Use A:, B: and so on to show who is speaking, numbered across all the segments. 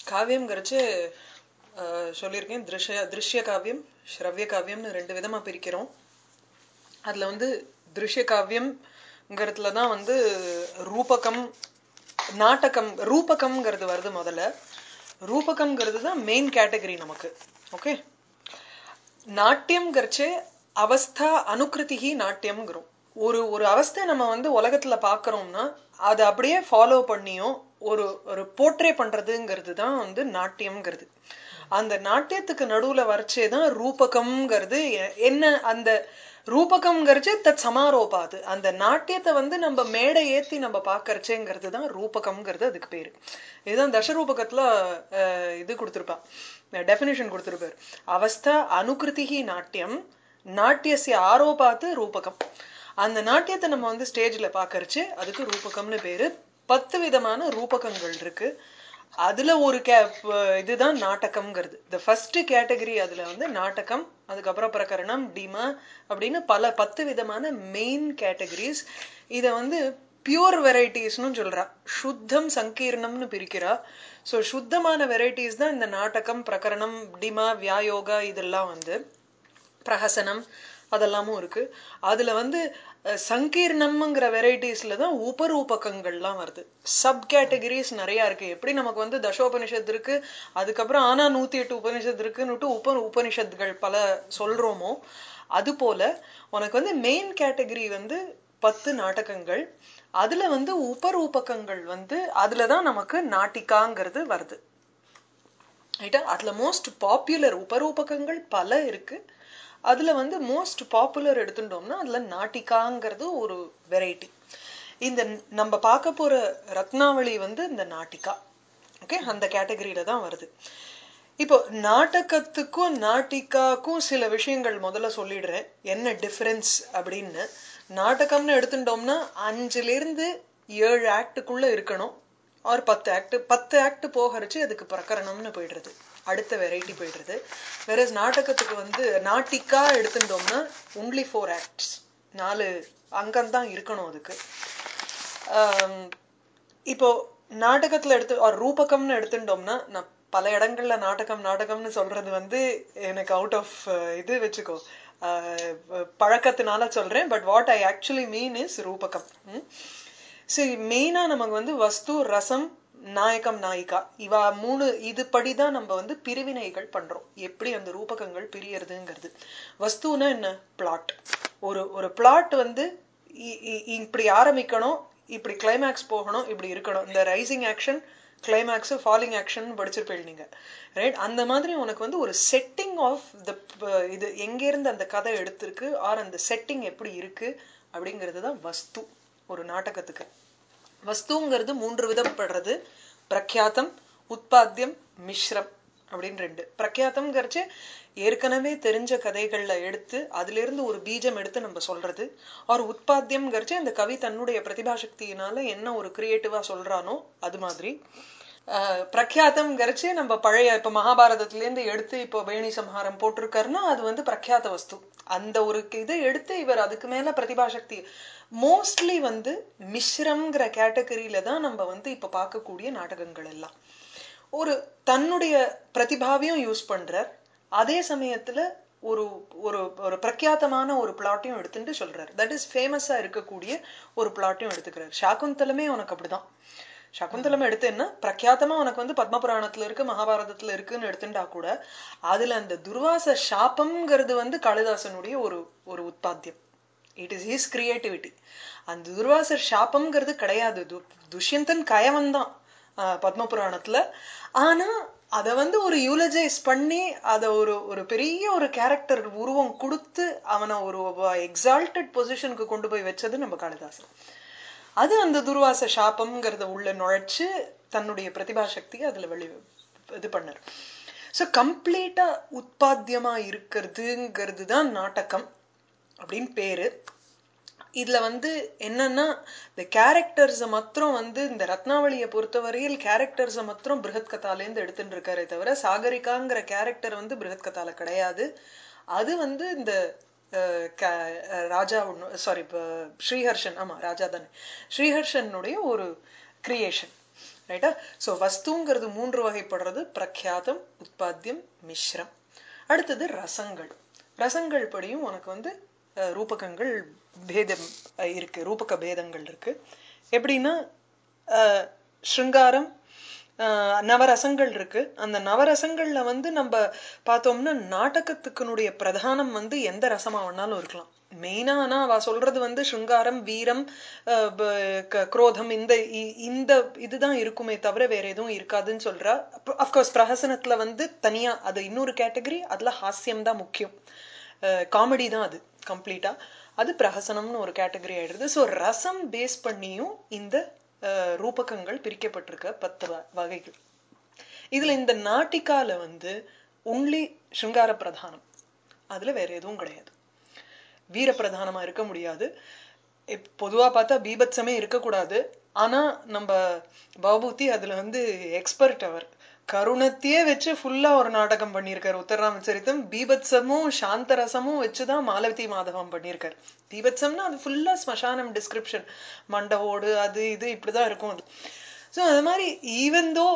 A: காவியம்ங்கிறச்சு அஹ், சொல்லியிருக்கேன் திருஷ்ய திருஷ்ய காவியம் ஸ்ரவ்ய காவியம்னு ரெண்டு விதமா பிரிக்கிறோம் அதுல வந்து திருஷ்ய காவியம்ங்கிறதுல தான் வந்து ரூபகம் நாடகம் ரூபகம்ங்கிறது வருது முதல்ல ரூபகம்ங்கிறது தான் மெயின் கேட்டகரி நமக்கு ஓகே நாட்டியம்ங்கிறச்சு அவஸ்தா அனுகிருதிகி நாட்டியம்ங்கிறோம் ஒரு ஒரு அவஸ்தை நம்ம வந்து உலகத்துல பாக்குறோம்னா அதை அப்படியே ஃபாலோ பண்ணியும் ஒரு ஒரு போர்ட்ரே பண்றதுங்கிறது தான் வந்து நாட்டியம்ங்கிறது அந்த நாட்டியத்துக்கு நடுவுல வரைச்சே தான் ரூபகம்ங்கிறது எ- என்ன அந்த ரூபகம்ங்கிறச்சு தத் சமாரோபாது அந்த நாட்டியத்தை வந்து நம்ம மேடை ஏத்தி நம்ம பாக்கறச்சேங்கிறது தான் ரூபகம்ங்கிறது அதுக்கு பேரு இதுதான் தசரூபகத்துல அஹ், இது கொடுத்திருப்பா டெபினிஷன் கொடுத்திருப்பார் அவஸ்தா அனுகிருதிகி நாட்டியம் நாட்டியசிய ஆரோபாத்து ரூபகம் அந்த நாட்டியத்தை நம்ம வந்து ஸ்டேஜ்ல பாக்கறச்சு அதுக்கு ரூபகம்னு பேரு பத்து விதமான ரூபகங்கள் இருக்கு அதுல ஒரு கே ப- இதுதான் நாடகம்ங்கிறது த ஃபர்ஸ்ட் கேட்டகரி அதுல வந்து நாடகம் அதுக்கப்புறம் பிரகரணம் டிமா அப்படின்னு பல பத்து விதமான மெயின் கேட்டகரிஸ் இத வந்து பியூர் வெரைட்டிஸ்னு சொல்றா சுத்தம் சங்கீர்ணம்னு பிரிக்கிறா சோ சுத்தமான வெரைட்டிஸ் தான் இந்த நாடகம் பிரகரணம் டிமா வியாயோகா இதெல்லாம் வந்து பிரஹசனம் அதெல்லாமும் இருக்கு அதுல வந்து அஹ், சங்கீர்ணம்ங்கிற வெரைட்டிஸ்ல தான் உபரூபகங்கள்லாம் வருது சப் கேட்டகரிஸ் நிறைய இருக்கு எப்படி நமக்கு வந்து தசோபனிஷத் இருக்கு அதுக்கப்புறம் ஆனா நூத்தி எட்டு உபனிஷத் இருக்குன்னுட்டு உப உபனிஷத்துகள் பல சொல்றோமோ அது போல உனக்கு வந்து மெயின் கேட்டகரி வந்து பத்து நாடகங்கள் அதுல வந்து உபரூபகங்கள் வந்து அதுலதான் நமக்கு நாட்டிகாங்கிறது வருது ரைட்டா அதுல மோஸ்ட் பாப்புலர் உபரூபகங்கள் பல இருக்கு அதுல வந்து மோஸ்ட் பாப்புலர் எடுத்துட்டோம்னா அதுல நாட்டிகாங்கிறது ஒரு வெரைட்டி இந்த நம்ம பார்க்க போற ரத்னாவளி வந்து இந்த நாட்டிகா ஓகே அந்த கேட்டகரியில தான் வருது இப்போ நாடகத்துக்கும் நாட்டிகாக்கும் சில விஷயங்கள் முதல்ல சொல்லிடுறேன் என்ன டிஃபரன்ஸ் அப்படின்னு நாடகம்னு எடுத்துட்டோம்னா அஞ்சுல இருந்து ஏழு ஆக்டுக்குள்ள இருக்கணும் ஆர் பத்து ஆக்ட் பத்து ஆக்ட் போகரிச்சு அதுக்கு பிரகரணம்னு போயிடுறது அடுத்த வெரைட்டி போயிடுறது வேற நாடகத்துக்கு வந்து நாட்டிக்கா எடுத்துட்டோம்னா ஒன்லி ஃபோர் ஆக்ட்ஸ் நாலு அங்கம் தான் இருக்கணும் அதுக்கு ஆம், இப்போ நாடகத்துல எடுத்து or ரூபகம்னு எடுத்துட்டோம்னா நான் பல இடங்கள்ல நாடகம் நாடகம்னு சொல்றது வந்து எனக்கு அவுட் ஆஃப் இது வச்சுக்கோ அஹ், பழக்கத்தினால சொல்றேன் but what I actually mean is ரூபகம் சரி மெயினா நமக்கு வந்து வஸ்து ரசம் நாயகம் நாயிகா இவா மூணு இது படிதான் நம்ம வந்து பிரிவினைகள் பண்றோம் எப்படி அந்த ரூபகங்கள் பிரியறதுங்கிறது வஸ்துனா என்ன பிளாட் ஒரு ஒரு பிளாட் வந்து இ- இ- இப்படி ஆரம்பிக்கணும் இப்படி கிளைமேக்ஸ் போகணும் இப்படி இருக்கணும் இந்த rising action climax falling action படிச்சிருப்பீங்க நீங்க ரைட் அந்த மாதிரி உனக்கு வந்து ஒரு செட்டிங் ஆஃப் த இது எங்க இருந்து அந்த கதை எடுத்திருக்கு ஆர் அந்த செட்டிங் எப்படி இருக்கு அப்படிங்கிறது தான் வஸ்து ஒரு நாடகத்துக்கு வஸ்துங்கிறது மூன்று விதப்படுறது பிரக்யாத்தம் உத்பாத்தியம் மிஸ்ரம் அப்படின்னு ரெண்டு பிரக்யாத்தம்ங்கிறச்சு ஏற்கனவே தெரிஞ்ச கதைகள்ல எடுத்து அதுல இருந்து ஒரு பீஜம் எடுத்து நம்ம சொல்றது ஒரு உத்பாத்தியம்ங்கிறச்சு அந்த கவி தன்னுடைய பிரதிபா சக்தியினால என்ன ஒரு கிரியேட்டிவா சொல்றானோ அது மாதிரி ஆஹ் பிரக்யாத்தம்ங்கிறச்சு நம்ம பழைய இப்ப மகாபாரதத்துல இருந்து எடுத்து இப்போ வேணி சம்ஹாரம் போட்டிருக்காருன்னா அது வந்து பிரக்யாத வஸ்து அந்த ஒரு இதை எடுத்து இவர் அதுக்கு மேல பிரதிபா சக்தி மோஸ்ட்லி வந்து மிஸ்ரம்ங்கிற கேட்டகரியில தான் நம்ம வந்து இப்ப பார்க்கக்கூடிய நாடகங்கள் எல்லாம் ஒரு தன்னுடைய பிரதிபாவையும் யூஸ் பண்றார் அதே சமயத்துல ஒரு ஒரு ஒரு பிரக்யாத்தமான ஒரு பிளாட்டையும் எடுத்துட்டு சொல்றாரு தட் இஸ் ஃபேமஸா இருக்கக்கூடிய ஒரு பிளாட்டையும் எடுத்துக்கிறார் சாகுந்தலமே உனக்கு அப்படிதான் சகுந்தலம் எடுத்தேன்னா பிரக்யாத்தமா உனக்கு வந்து பத்ம புராணத்துல இருக்கு மகாபாரதத்துல இருக்குன்னு எடுத்துட்டா கூட அதுல அந்த துர்வாச சாபம்ங்கிறது வந்து காளிதாசனுடைய ஒரு ஒரு உத்பாத்தியம் இட் இஸ் ஹிஸ் கிரியேட்டிவிட்டி அந்த துர்வாசர் சாபம்ங்கிறது கிடையாது து- துஷ்யந்தன் கயவன் தான் பத்ம புராணத்துல ஆனா அத வந்து ஒரு யூலஜைஸ் பண்ணி அத ஒரு ஒரு பெரிய ஒரு கேரக்டர் உருவம் கொடுத்து அவனை ஒரு எக்ஸால்டட் பொசிஷனுக்கு கொண்டு போய் வச்சது நம்ம காளிதாசன் அது அந்த துர்வாச சாபம்ங்கிறத உள்ள நுழைச்சு தன்னுடைய பிரதிபா சக்தியை அதுல வெளி இது பண்ணார் சோ கம்ப்ளீட்டா உத்பாத்தியமா இருக்கிறதுங்கிறது தான் நாடகம் அப்படின்னு பேரு இதுல வந்து என்னன்னா இந்த கேரக்டர்ஸ மாத்திரம் வந்து இந்த ரத்னாவளியை பொறுத்தவரையில் கேரக்டர்ஸ மாத்திரம் பிருஹத் கதாலேருந்து எடுத்துட்டு இருக்காரே தவிர சாகரிகாங்கிற கேரக்டர் வந்து பிருஹத் கதால கிடையாது அது வந்து இந்த அஹ், க- அஹ், ராஜா சாரி ஸ்ரீஹர்ஷன் ஆமா ராஜா தானே ஸ்ரீஹர்ஷனுடைய ஒரு கிரியேஷன் ரைட்டா சோ வஸ்துங்கிறது மூன்று வகைப்படுறது பிரக்யாதம் உத்பாத்தியம் மிஸ்ரம் அடுத்தது ரசங்கள் ரசங்கள் படியும் உனக்கு வந்து அஹ், ரூபகங்கள் பேதம் அஹ், இருக்கு ரூபக பேதங்கள் இருக்கு எப்படின்னா அஹ், ஸ்ருங்காரம் அஹ், நவரசங்கள் இருக்கு அந்த நவரசங்கள்ல வந்து நம்ம பார்த்தோம்னா நாடகத்துக்குனுடைய பிரதானம் வந்து எந்த ரசமா வேணாலும் இருக்கலாம் மெயினா ஆனா அவ சொல்றது வந்து ஸ்ருங்காரம் வீரம் அஹ், ப- க- குரோதம் இந்த இ- இந்த இதுதான் இருக்குமே தவிர வேற எதுவும் இருக்காதுன்னு சொல்றா அப்கோர்ஸ் பிரஹசனத்துல வந்து தனியா அது இன்னொரு கேட்டகரி அதுல ஹாஸ்யம் தான் முக்கியம் காமெடி தான் அது கம்ப்ளீட்டா அது பிரஹசனம்னு ஒரு கேட்டகரி ஆயிடுது சோ ரசம் பேஸ் பண்ணியும் இந்த அஹ், ரூபகங்கள் பிரிக்கப்பட்டிருக்க பத்து வ- வகைகள் இதுல இந்த நாட்டிக்கால வந்து ஒன்லி சிங்கார பிரதானம் அதுல வேற எதுவும் கிடையாது வீர பிரதானமா இருக்க முடியாது இப்- பொதுவா பார்த்தா பீபத்சமே இருக்கக்கூடாது ஆனா நம்ம பாபூத்தி அதுல வந்து எக்ஸ்பர்ட் அவர் கருணத்தையே வச்சு ஃபுல்லா ஒரு நாடகம் பண்ணியிருக்காரு உத்தரராமச்சரித்தம் பீபத்சமும் சாந்தரசமும் வச்சுதான் மாலவதி மாதவம் பண்ணியிருக்காரு பீபத்சம்னா அது ஃபுல்லா ஸ்மசானம் டிஸ்கிரிப்ஷன் மண்டவோடு அது இது இப்படிதான் இருக்கும் அது சோ அது மாதிரி ஈவன் தோ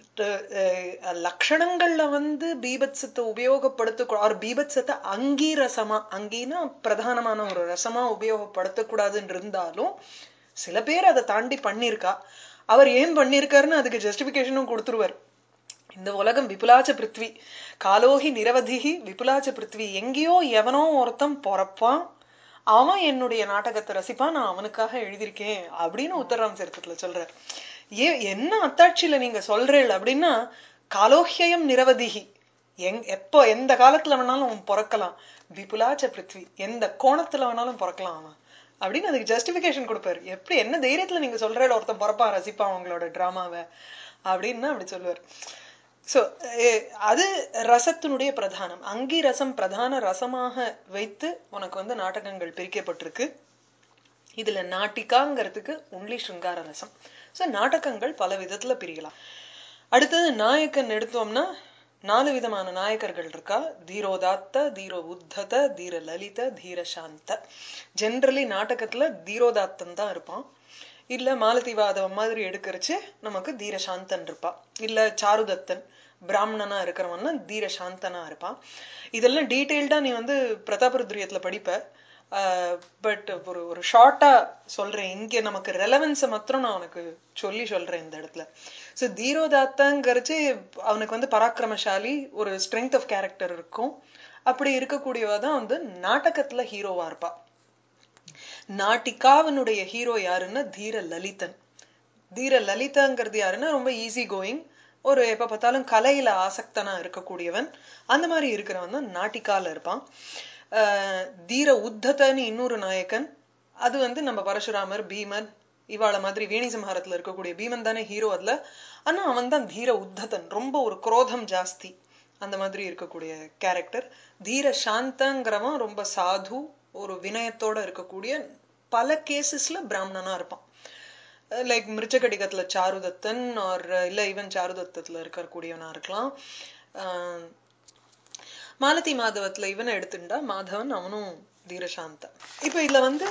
A: லட்சணங்கள்ல வந்து பீபத்சத்தை உபயோகப்படுத்த ஒரு பீபத்சத்தை அங்கீ ரசமா அங்கீனா பிரதானமான ஒரு ரசமா உபயோகப்படுத்தக்கூடாதுன்னு இருந்தாலும் சில பேர் அதை தாண்டி பண்ணியிருக்கா அவர் ஏன் பண்ணியிருக்காருன்னு அதுக்கு ஜஸ்டிபிகேஷனும் கொடுத்துருவார் இந்த உலகம் விபுலாச்ச பிருத்வி காலோகி நிரவதிகி விபுலாச்ச பிருத்வி எங்கேயோ எவனோ ஒருத்தன் பொறப்பான் அவன் என்னுடைய நாடகத்தை ரசிப்பான் நான் அவனுக்காக எழுதியிருக்கேன் அப்படின்னு உத்தரராம் சரித்திரத்துல சொல்றார் ஏன் என்ன அத்தாட்சியில நீங்க சொல்றேள் அப்படின்னா காலோஹ்யம் நிரவதிகி எங் எப்போ எந்த காலத்துல வேணாலும் அவன் பிறக்கலாம் விபுலாச்ச பிருத்வி எந்த கோணத்துல வேணாலும் பிறக்கலாம் அவன் அப்படின்னு அதுக்கு ஜஸ்டிபிகேஷன் கொடுப்பாரு எப்படி என்ன தைரியத்துல நீங்க சொல்ற ஒருத்தன் பிறப்பான் ரசிப்பான் உங்களோட டிராமாவை அப்படின்னு அப்படி சொல்லுவார் சோ அது ரசத்தினுடைய பிரதானம் அங்கி ரசம் பிரதான ரசமாக வைத்து உனக்கு வந்து நாடகங்கள் பிரிக்கப்பட்டிருக்கு இதுல நாட்டிகாங்கிறதுக்கு ஒன்லி ஸ்ருங்கார ரசம் சோ நாடகங்கள் பல விதத்துல பிரிக்கலாம் அடுத்தது நாயக்கன் எடுத்தோம்னா நாலு விதமான நாயக்கர்கள் இருக்கா தீரோதாத்த தீரோ உத்தத தீர லலித தீர சாந்த ஜென்ரலி நாடகத்துல தீரோதாத்தன் தான் இருப்பான் இல்ல மாலதிவாதம் மாதிரி எடுக்கறச்சு நமக்கு தீர சாந்தன் இருப்பா இல்ல சாருதத்தன் பிராமணனா இருக்கிறவன்னா தீர சாந்தனா இருப்பான் இதெல்லாம் டீட்டெயில்டா நீ வந்து பிரதாபருத்ரியத்துல படிப்ப பட் ஒரு ஒரு ஷார்ட்டா சொல்றேன் இங்க நமக்கு ரெலவன்ஸை மாத்திரம் நான் உனக்கு சொல்லி சொல்றேன் இந்த இடத்துல சோ தீரோதாத்தங்கிறச்சு அவனுக்கு வந்து பராக்கிரமசாலி ஒரு ஸ்ட்ரென்த் ஆஃப் கேரக்டர் இருக்கும் அப்படி இருக்கக்கூடியவ தான் வந்து நாடகத்துல ஹீரோவா இருப்பா நாட்டிகாவனுடைய ஹீரோ யாருன்னா தீர லலிதன் தீர லலிதாங்கிறது யாருன்னா ரொம்ப ஈஸி கோயிங் ஒரு எப்ப பார்த்தாலும் கலையில ஆசக்தனா இருக்கக்கூடியவன் அந்த மாதிரி இருக்கிறவன் தான் நாட்டிகால இருப்பான் ஆஹ் தீர உத்ததன்னு இன்னொரு நாயக்கன் அது வந்து நம்ம பரசுராமர் பீமன் இவாள மாதிரி வேணி சம்ஹாரத்துல இருக்கக்கூடிய பீமன் தானே ஹீரோ அதுல ஆனா அவன் தான் தீர உத்ததன் ரொம்ப ஒரு குரோதம் ஜாஸ்தி அந்த மாதிரி இருக்கக்கூடிய கேரக்டர் தீர சாந்தங்கிறவன் ரொம்ப சாது ஒரு வினயத்தோட இருக்கக்கூடிய பல கேசஸ்ல பிராமணனா இருப்பான் லைக் மிருச்சகடிகத்துல சாருதத்தன் ஆர் இல்ல ஈவன் சாருதத்தத்துல இருக்கக்கூடியவனா இருக்கலாம் ஆஹ் மாலதி மாதவத்துல இவனை எடுத்துட்டா மாதவன் அவனும் தீரசாந்த இப்ப இதுல வந்து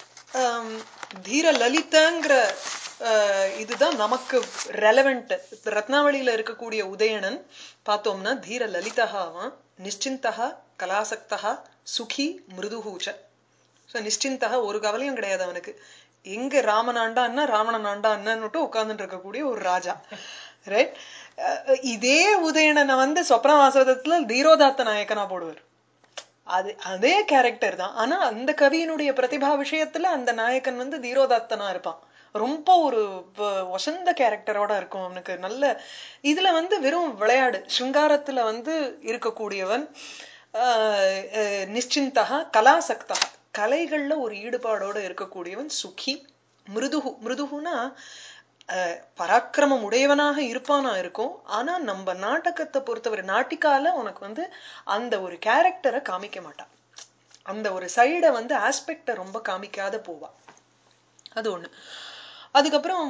A: தீர லலிதாங்கிற இதுதான் நமக்கு ரெலவெண்ட் ரத்னாவளியில இருக்கக்கூடிய உதயணன் பார்த்தோம்னா தீர லலிதா அவன் நிச்சிந்தகா கலாசக்தகா சுகி மிருதுகூச்ச ஸோ நிச்சிந்தகா ஒரு கவலையும் கிடையாது அவனுக்கு எங்க ராமன் ஆண்டான்னா ராவணன் ஆண்டான்னு உட்கார்ந்துட்டு இருக்கக்கூடிய ஒரு ராஜா ரைட் இதே உதயணனை வந்து சொப்னவாசவதத்துல தீரோதாத்த நாயக்கனா போடுவார் அது அதே கேரக்டர் தான் ஆனா அந்த கவியினுடைய பிரதிபா விஷயத்துல அந்த நாயக்கன் வந்து தீரோதாத்தனா இருப்பான் ரொம்ப ஒரு வசந்த கேரக்டரோட இருக்கும் அவனுக்கு நல்ல இதுல வந்து வெறும் விளையாடு சிங்காரத்துல வந்து இருக்கக்கூடியவன் நிச்சிந்தகா கலாசக்தா கலைகள்ல ஒரு ஈடுபாடோட இருக்கக்கூடியவன் சுகி மிருதுகு மிருதுகுனா பராக்கிரமம் உடையவனாக இருப்பானா இருக்கும் ஆனா நம்ம நாடகத்தை பொறுத்தவரை நாட்டிக்கால உனக்கு வந்து அந்த ஒரு கேரக்டரை காமிக்க மாட்டான் அந்த ஒரு சைட வந்து ஆஸ்பெக்ட ரொம்ப காமிக்காத போவா அது ஒண்ணு அதுக்கப்புறம்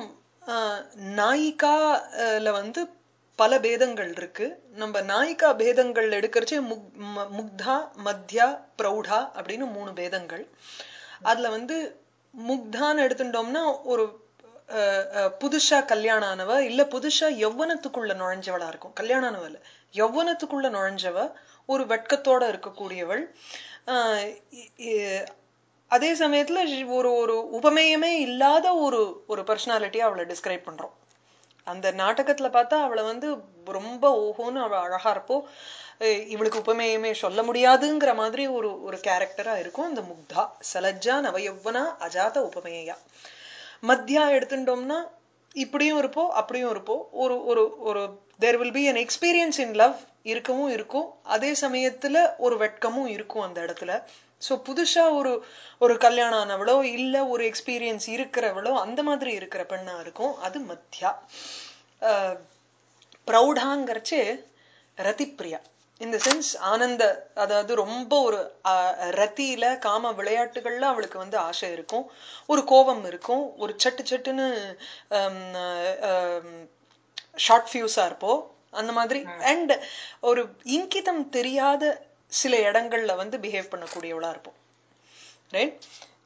A: நாயிகால வந்து பல பேதங்கள் இருக்கு நம்ம நாயிகா பேதங்கள் எடுக்கிறச்சே முக் முக்தா மத்யா பிரௌடா அப்படின்னு மூணு பேதங்கள் அதுல வந்து முக்தான்னு எடுத்துட்டோம்னா ஒரு அஹ், அஹ், புதுசா கல்யாணம் ஆனவ இல்ல புதுசா யௌவனத்துக்குள்ள நுழைஞ்சவளா இருக்கும் கல்யாணம் ஆனவ இல்ல யௌவனத்துக்குள்ள நுழைஞ்சவ ஒரு வெட்கத்தோட இருக்கக்கூடியவள் ஆஹ் இ- இ- அதே சமயத்துல ஒரு ஒரு உபமேயமே இல்லாத ஒரு ஒரு பர்சனாலிட்டியா அவளை டிஸ்கிரைப் பண்றோம் அந்த நாடகத்துல பார்த்தா அவளை வந்து ரொம்ப ஓஹோன்னு அவ அழகா இருப்போ அஹ் இவளுக்கு உபமேயமே சொல்ல முடியாதுங்கிற மாதிரி ஒரு ஒரு கேரக்டரா இருக்கும் அந்த முக்தா சலஜ்ஜா நவயௌவனா அஜாத உபமேயா மத்தியா எடுத்துட்டோம்னா இப்படியும் இருப்போம் அப்படியும் இருப்போம் ஒரு ஒரு ஒரு there will be an experience in love இருக்கவும் இருக்கும் அதே சமயத்துல ஒரு வெட்கமும் இருக்கும் அந்த இடத்துல சோ புதுசா ஒரு ஒரு கல்யாணம் ஆனவளோ இல்ல ஒரு எக்ஸ்பீரியன்ஸ் இருக்கிறவளோ அந்த மாதிரி இருக்கிற பெண்ணா இருக்கும் அது மத்தியா அஹ், பிரௌடாங்கிறச்சு ரதிப்பிரியா இந்த சென்ஸ் ஆனந்த அதாவது ரொம்ப ஒரு அஹ், ரத்தியில காம விளையாட்டுகள்ல அவளுக்கு வந்து ஆசை இருக்கும் ஒரு கோபம் இருக்கும் ஒரு சட்டு சட்டுன்னு ஷார்ட் ஃபியூஸா இருப்போம் அந்த மாதிரி அண்ட் ஒரு இங்கிதம் தெரியாத சில இடங்கள்ல வந்து பிஹேவ் பண்ணக்கூடியவளா இருப்போம் ரைட்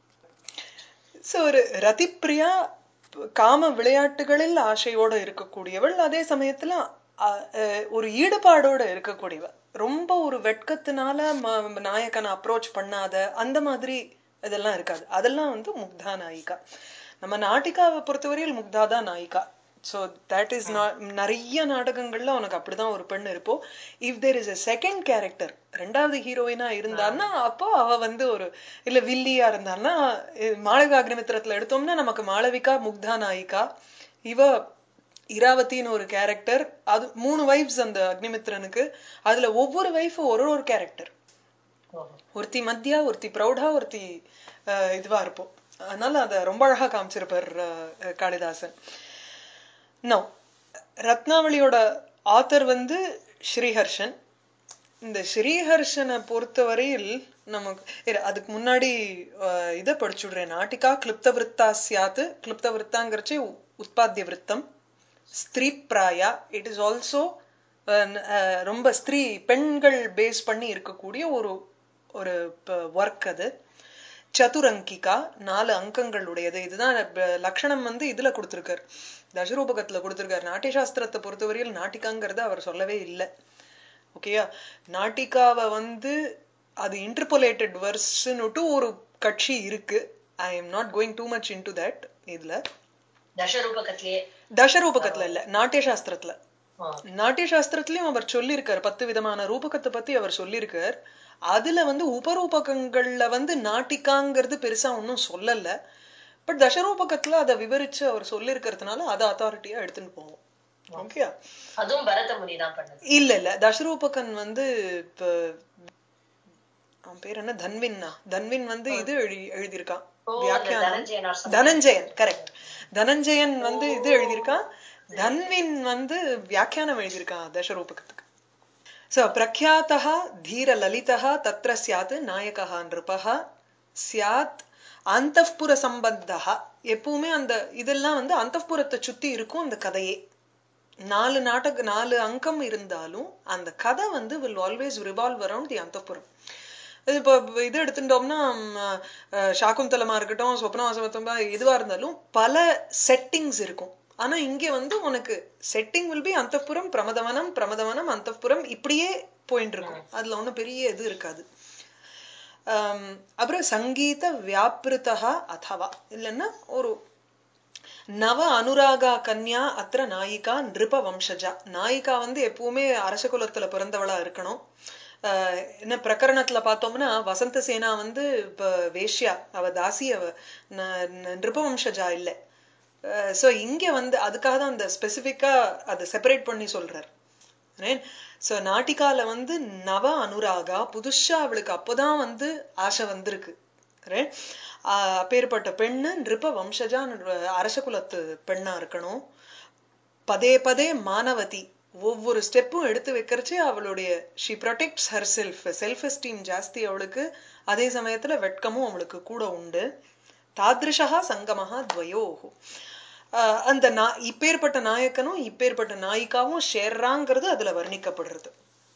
A: சோ ஒரு ரதிப்பிரியா காம விளையாட்டுகளில் ஆசையோட இருக்கக்கூடியவள் அதே சமயத்துல அ- அஹ், ஒரு ஈடுபாடோட இருக்கக்கூடியவள் ரொம்ப ஒரு வெட்கத்தினால ம- நாயகனை அப்ரோச் பண்ணாத அந்த மாதிரி இதெல்லாம் இருக்காது அதெல்லாம் வந்து முக்தா நாயிகா நம்ம நாட்டிகாவை பொறுத்தவரையில் முக்தா தான் நாயிகா சோ தட் இஸ் நிறைய நாடகங்கள்ல உனக்கு அப்படிதான் ஒரு பெண் இருப்போ if there is a second character ரெண்டாவது ஹீரோயினா இருந்தான்னா அப்போ அவ வந்து ஒரு இல்ல வில்லியா இருந்தான்னா இது மாளவிகா அக்னிமித்திரத்துல எடுத்தோம்னா நமக்கு மாளவிகா முக்தா நாயிகா இவ இராவதின்னு ஒரு கேரக்டர் அது மூணு வைஃப்ஸ் அந்த அக்னிமித்திரனுக்கு அதுல ஒவ்வொரு வைஃபும் ஒரு ஒரு கேரக்டர்
B: ஓஹோ.
A: ஒருத்தி மத்தியா ஒருத்தி பிரௌடா ஒருத்தி அஹ், இதுவா இருப்போம் அதனால அத ரொம்ப அழகா காமிச்சிருப்பார் அஹ், காளிதாசன் நோ ரத்னாவளியோட ஆத்தர் வந்து ஸ்ரீஹர்ஷன் இந்த ஸ்ரீஹர்ஷனை பொறுத்தவரையில் நமக்கு இரு, அதுக்கு முன்னாடி அஹ், இதை படிச்சுடுறேன் நாட்டிகா கிளிப்த விருத்தா சியாத்து கிளிப்த விருத்தாங்கிறச்சு உற்பத்திய விருத்தம் ஸ்திரீ பிராயா இட் இஸ் ஆல்சோ ரொம்ப ஸ்திரீ பெண்கள் பேஸ் பண்ணி இருக்கக்கூடிய ஒரு ஒரு ஒர்க் அது சதுரங்கிகா நாலு அங்கங்கள் உடையது இதுதான் ப- லக்ஷணம் வந்து இதுல கொடுத்திருக்கார் தசரூபகத்துல கொடுத்திருக்கார் நாட்டிய சாஸ்திரத்தை பொறுத்தவரையில் நாட்டிகாங்கிறத அவர் சொல்லவே இல்லை ஓகேயா நாட்டிகாவை வந்து அது இன்டர்போலேட்டட் வர்ஸ்னுட்டு ஒரு கட்சி இருக்கு I am not going too much into that இதுல
B: தசரூபகத்திலேயே
A: தசரூபகத்துல இல்ல நாட்டிய சாஸ்திரத்துல
B: ஆ.
A: நாட்டிய சாஸ்திரத்திலயும் அவர் சொல்லியிருக்கார் பத்து விதமான ரூபகத்தை பத்தி அவர் சொல்லியிருக்கார் அதுல வந்து உபரூபகங்கள்ல வந்து நாட்டிகாங்கிறது பெருசா ஒன்றும் சொல்லல பட் தசரூபகத்துல அதை விவரிச்சு அவர் சொல்லியிருக்கிறதுனால அதை அத்தாரிட்டியா எடுத்துன்னு போவோம் ஓகே
B: அதுவும் பரத முனி தான் பண்ணது
A: இல்ல இல்ல தசரூபகன் வந்து இப்ப அவன் பேர் என்ன தன்வின்னா தன்வின் வந்து இது எழுதி எழுதியிருக்கான்
B: ஓ, அந்த
A: வியாக்கியானம்
B: Dhananjaya or something.
A: Dhananjaya correct Dhananjaya வந்து இது எழுதியிருக்கான் தன்வின் வந்து வியாக்கியானம் எழுதியிருக்கான் தசரூபகத்துக்கு சோ பிரக்யாத்தः தீரலலிதः தத்ர ஸ்யாத் நாயகः நிருபः ஸ்யாத் அந்தப்புர சம்பந்தः எப்பவுமே அந்த இதெல்லாம் வந்து அந்தப்புரத்தை சுத்தி இருக்கும் அந்த கதையே நாலு நாடக நாலு அங்கம் இருந்தாலும் அந்த கதை வந்து will always revolve around the அந்தப்புரம் இது இப்போ இது எடுத்துட்டோம்னா ம், அஹ், சாகுந்தலமா இருக்கட்டும் சொப்னவாசமத்தம்பா எதுவா இருந்தாலும் பல செட்டிங்ஸ் இருக்கும் ஆனா இங்க வந்து உனக்கு செட்டிங் வில் பி அந்தப்புரம் பிரமதவனம் பிரமதவனம் அந்தப்புரம் இப்படியே போயிட்டு இருக்கும் அதுல ஒண்ணும் பெரிய இது இருக்காது ஆம், அப்புறம் சங்கீத வியாபிருத்தா அதவா இல்லைன்னா ஒரு நவ அனுராகா கன்யா அத்திர நாயிகா நிருப வம்சஜா நாயிகா வந்து எப்பவுமே அரச குலத்துல பிறந்தவளா இருக்கணும் ஆஹ் என்ன பிரகரணத்துல பார்த்தோம்னா வசந்த சேனா வந்து இப்ப வேஷ்யா அவ தாசி அவ ந- ந- நிருப வம்சஜா இல்ல சோ இங்க வந்து அதுக்காக தான் அந்த ஸ்பெசிபிக்கா அதை செப்பரேட் பண்ணி சொல்றார் சோ நாட்டிகால வந்து நவ அனுராகா புதுசா அவளுக்கு அப்போதான் வந்து ஆசை வந்திருக்கு Right? ஆஹ் அப்பேற்பட்ட பெண்ணு நிருப வம்சஜா அரச குலத்து பெண்ணா இருக்கணும் பதே பதே மானவதி ஒவ்வொரு ஸ்டெப்பும் எடுத்து வைக்கிறச்சே அவளுடைய she protects herself self esteem ஜாஸ்தி அவளுக்கு அதே சமயத்துல வெட்கமும் அவளுக்கு கூட உண்டு தாத்ருஷா சங்கமஹா துவயோஹு ஆஹ் அந்த நா இப்பேற்பட்ட நாயக்கனும் இப்பேற்பட்ட நாயிகாவும் ஷேர்றாங்கிறது அதுல வர்ணிக்கப்படுறது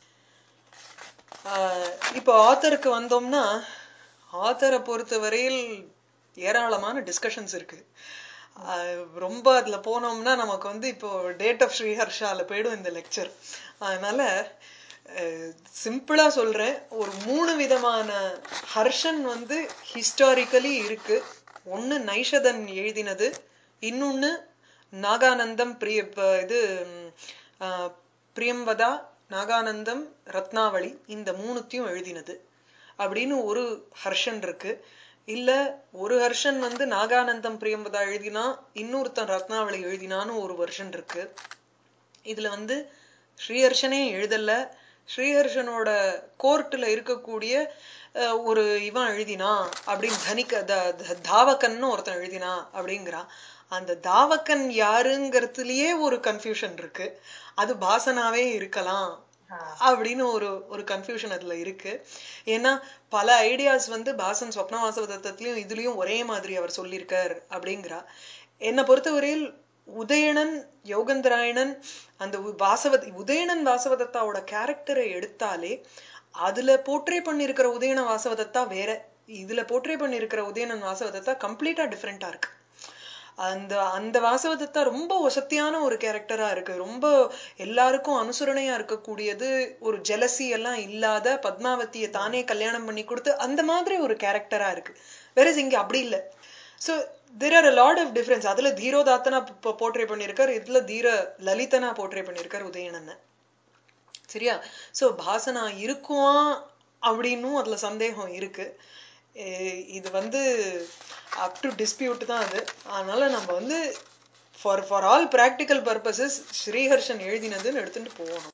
A: ஆஹ் இப்போ ஆத்தருக்கு வந்தோம்னா ஆத்தரை பொறுத்தவரையில் ஏராளமான டிஸ்கஷன்ஸ் இருக்கு அஹ் ரொம்ப அதுல போனோம்னா நமக்கு வந்து இப்போ டேட் ஆஃப் ஸ்ரீஹர்ஷால போயிடும் இந்த லெக்சர் அதனால சிம்பிளா சொல்றேன் ஒரு மூணு விதமான ஹர்ஷன் வந்து ஹிஸ்டாரிக்கலி இருக்கு ஒண்ணு நைஷதன் எழுதினது இன்னொன்னு நாகானந்தம் பிரிய ப- இது ம், அஹ், பிரியம்பதா நாகானந்தம் ரத்னாவளி இந்த மூணுத்தையும் எழுதினது அப்படின்னு ஒரு ஹர்ஷன் இருக்கு இல்ல ஒரு ஹர்ஷன் வந்து நாகானந்தம் பிரியம்பதா எழுதினா இன்னொருத்தன் ரத்னாவளி எழுதினான்னு ஒரு வருஷன் இருக்கு இதுல வந்து ஸ்ரீஹர்ஷனே எழுதல ஸ்ரீஹர்ஷனோட கோர்ட்ல இருக்கக்கூடிய அஹ், ஒரு இவன் எழுதினா அப்படின்னு தனிக்க த- த- தாவகன்னு ஒருத்தன் எழுதினா அப்படிங்கிறான் அந்த தாவகன் யாருங்கிறதுலயே ஒரு கன்ஃபியூஷன் இருக்கு அது பாசனாவே இருக்கலாம் அப்படின்னு ஒரு ஒரு கன்ஃபியூஷன் அதுல இருக்கு ஏன்னா பல ஐடியாஸ் வந்து பாசன் சொப்னவாசவதத்திலையும் இதுலயும் ஒரே மாதிரி அவர் சொல்லியிருக்கார் அப்படிங்கிறா என்னை பொறுத்தவரையில் உதயணன் யோகந்தராயணன் அந்த உ- வாசவத் உதயணன் வாசவதத்தாவோட கேரக்டரை எடுத்தாலே அதுல போர்ட்ரே பண்ணியிருக்கிற உதயண வாசவதத்தா வேற இதுல போர்ட்ரே பண்ணியிருக்கிற உதயணன் வாசவதத்தா கம்ப்ளீட்டா டிஃப்ரெண்டா இருக்கு அந்த அந்த வாசவதத்தா ரொம்ப வசத்தியான ஒரு கேரக்டரா இருக்கு ரொம்ப எல்லாருக்கும் அனுசரணையா இருக்கக்கூடியது ஒரு ஜெலசி எல்லாம் இல்லாத பத்மாவதியை தானே கல்யாணம் பண்ணி கொடுத்து அந்த மாதிரி ஒரு கேரக்டரா இருக்கு வேற இங்க அப்படி இல்ல so there are a lot of difference அதுல தீரோதாத்தனா போர்ட்ரே பண்ணியிருக்காரு இதுல தீர லலிதனா போர்ட்ரே பண்ணியிருக்காரு உதயணன் சரியா சோ பாசனா இருக்குமா அப்படின்னும் அதுல சந்தேகம் இருக்கு எ- இது வந்து அப் டு டிஸ்பியூட் தான் அது அதனால நம்ம வந்து for for all practical purposes Sriharsha எழுதினதுன்னு எடுத்துட்டு போகணும்